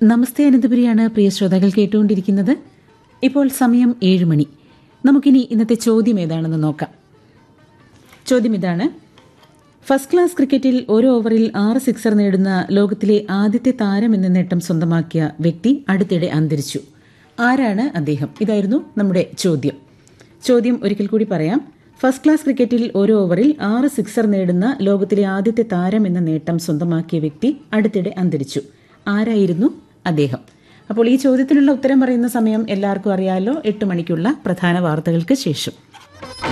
നമസ്തേ അനന്തപുരിയാണ് പ്രിയ ശ്രോതാക്കൾ കേട്ടുകൊണ്ടിരിക്കുന്നത് ഇപ്പോൾ സമയം ഏഴ് മണി നമുക്കിനി ഇന്നത്തെ ചോദ്യം ഏതാണെന്ന് നോക്കാം ചോദ്യം ഇതാണ് ഫസ്റ്റ് ക്ലാസ് ക്രിക്കറ്റിൽ ഒരു ഓവറിൽ ആറ് സിക്സർ നേടുന്ന ലോകത്തിലെ ആദ്യത്തെ താരം എന്ന നേട്ടം സ്വന്തമാക്കിയ വ്യക്തി അടുത്തിടെ അന്തരിച്ചു ആരാണ് അദ്ദേഹം ഇതായിരുന്നു നമ്മുടെ ചോദ്യം ചോദ്യം ഒരിക്കൽ കൂടി പറയാം ഫസ്റ്റ് ക്ലാസ് ക്രിക്കറ്റിൽ ഒരു ഓവറിൽ ആറ് സിക്സർ നേടുന്ന ലോകത്തിലെ ആദ്യത്തെ താരം എന്ന നേട്ടം സ്വന്തമാക്കിയ വ്യക്തി അടുത്തിടെ അന്തരിച്ചു ആരായിരുന്നു അദ്ദേഹം അപ്പോൾ ഈ ചോദ്യത്തിനുള്ള ഉത്തരം പറയുന്ന സമയം എല്ലാവർക്കും അറിയാലോ എട്ട് മണിക്കുള്ള പ്രധാന വാർത്തകൾക്ക് ശേഷം